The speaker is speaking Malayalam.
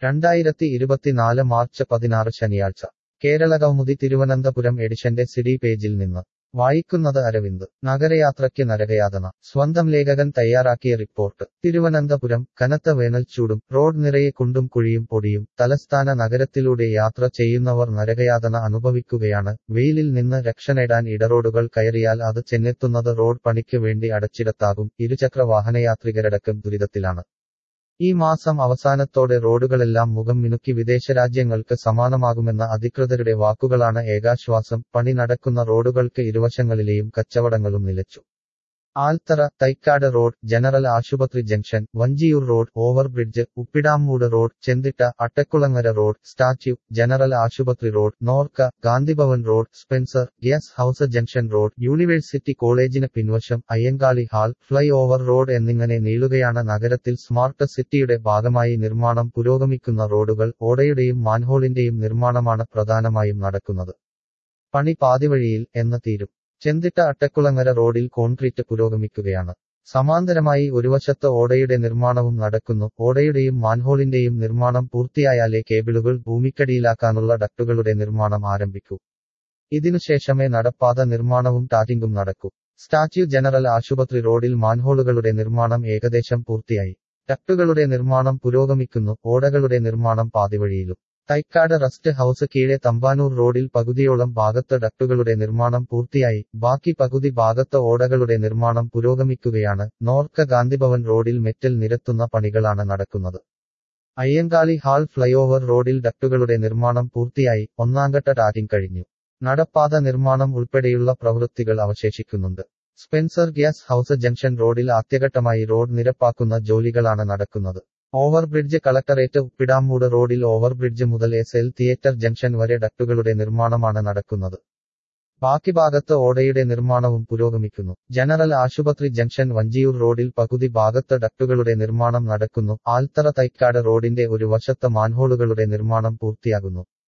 രണ്ടായിരത്തി ഇരുപത്തിനാല് മാർച്ച് പതിനാറ് ശനിയാഴ്ച കേരളകൗമുദി തിരുവനന്തപുരം എഡിഷന്റെ സിഡി പേജിൽ നിന്ന് വായിക്കുന്നത് അരവിന്ദ് നഗരയാത്രയ്ക്ക് നരകയാതന സ്വന്തം ലേഖകൻ തയ്യാറാക്കിയ റിപ്പോർട്ട് തിരുവനന്തപുരം കനത്ത വേനൽച്ചൂടും റോഡ് നിറയെ കുണ്ടും കുഴിയും പൊടിയും തലസ്ഥാന നഗരത്തിലൂടെ യാത്ര ചെയ്യുന്നവർ നരകയാതന അനുഭവിക്കുകയാണ് വെയിലിൽ നിന്ന് രക്ഷ നേടാൻ ഇടറോഡുകൾ കയറിയാൽ അത് ചെന്നെത്തുന്നത് റോഡ് പണിക്ക് വേണ്ടി അടച്ചിടത്താകും ഇരുചക്ര വാഹനയാത്രികരടക്കം ദുരിതത്തിലാണ് ഈ മാസം അവസാനത്തോടെ റോഡുകളെല്ലാം മുഖം മിനുക്കി വിദേശരാജ്യങ്ങൾക്ക് സമാനമാകുമെന്ന അധികൃതരുടെ വാക്കുകളാണ് ഏകാശ്വാസം പണി നടക്കുന്ന റോഡുകൾക്ക് ഇരുവശങ്ങളിലെയും കച്ചവടങ്ങളും നിലച്ചു ആൽത്തറ തൈക്കാട് റോഡ് ജനറൽ ആശുപത്രി junction Vanchiyoor road overbridge Uppidamoodu road Chenthitta Attakulangara road statue general ആശുപത്രി road Norka Gandhi Bhavan road Spencer gas house junction road university കോളേജിന് പിൻവശം Ayyankali hall flyover road എന്നിങ്ങനെ നീളുകയാണ് നഗരത്തിൽ സ്മാർട്ട് സിറ്റിയുടെ ഭാഗമായി നിർമ്മാണം പുരോഗമിക്കുന്ന റോഡുകൾ ഓടയുടെയും മാൻഹോളിന്റെയും നിർമ്മാണമാണ് പ്രധാനമായും നടക്കുന്നത് പണി പാതിവഴിയിൽ എന്ന് തീരും ചെന്തിട്ട അട്ടക്കുളങ്ങര റോഡിൽ കോൺക്രീറ്റ് പുരോഗമിക്കുകയാണ് സമാന്തരമായി ഒരു വശത്ത് ഓടയുടെ നിർമ്മാണവും നടക്കുന്നു ഓടയുടെയും മാൻഹോളിന്റെയും നിർമ്മാണം പൂർത്തിയായാലേ കേബിളുകൾ ഭൂമിക്കടിയിലാക്കാനുള്ള ഡക്ടുകളുടെ നിർമ്മാണം ആരംഭിക്കൂ ഇതിനുശേഷമേ നടപ്പാത നിർമ്മാണവും ടാറ്റിംഗും നടക്കൂ സ്റ്റാച്യു ജനറൽ ആശുപത്രി റോഡിൽ മാൻഹോളുകളുടെ നിർമ്മാണം ഏകദേശം പൂർത്തിയായി ഡക്ടുകളുടെ നിർമ്മാണം പുരോഗമിക്കുന്നു ഓടകളുടെ നിർമ്മാണം പാതിവഴിയിലും തൈക്കാട് റസ്റ്റ് ഹൌസ് കീഴെ തമ്പാനൂർ റോഡിൽ പകുതിയോളം ഭാഗത്ത് ഡക്ടുകളുടെ നിർമ്മാണം പൂർത്തിയായി ബാക്കി പകുതി ഭാഗത്ത് ഓടകളുടെ നിർമ്മാണം പുരോഗമിക്കുകയാണ് നോർക്ക ഗാന്ധിഭവൻ റോഡിൽ മെറ്റൽ നിരത്തുന്ന പണികളാണ് നടക്കുന്നത് അയ്യങ്കാളി ഹാൾ ഫ്ലൈഓവർ റോഡിൽ ഡക്ടുകളുടെ നിർമ്മാണം പൂർത്തിയായി ഒന്നാംഘട്ട ടാറ്റിംഗ് കഴിഞ്ഞു നടപ്പാത നിർമ്മാണം ഉൾപ്പെടെയുള്ള പ്രവൃത്തികൾ അവശേഷിക്കുന്നുണ്ട് സ്പെൻസർ ഗ്യാസ് ഹൌസ് ജംഗ്ഷൻ റോഡിൽ ആദ്യഘട്ടമായി റോഡ് നിരപ്പാക്കുന്ന ജോലികളാണ് നടക്കുന്നത് ഓവർബ്രിഡ്ജ് കളക്ടറേറ്റ് ഉപ്പിടാമൂട് റോഡിൽ ഓവർബ്രിഡ്ജ് മുതൽ എസ് എൽ തിയേറ്റർ ജംഗ്ഷൻ വരെ ഡക്ടുകളുടെ നിർമ്മാണമാണ് നടക്കുന്നത് ബാക്കി ഭാഗത്ത് ഓടയുടെ നിർമ്മാണവും പുരോഗമിക്കുന്നു ജനറൽ ആശുപത്രി ജംഗ്ഷൻ വഞ്ചിയൂർ റോഡിൽ പകുതി ഭാഗത്ത് ഡക്ടുകളുടെ നിർമ്മാണം നടക്കുന്നു ആൽത്തറ തൈക്കാട് റോഡിന്റെ ഒരു വശത്ത് മാൻഹോളുകളുടെ നിർമ്മാണം പൂർത്തിയാകുന്നു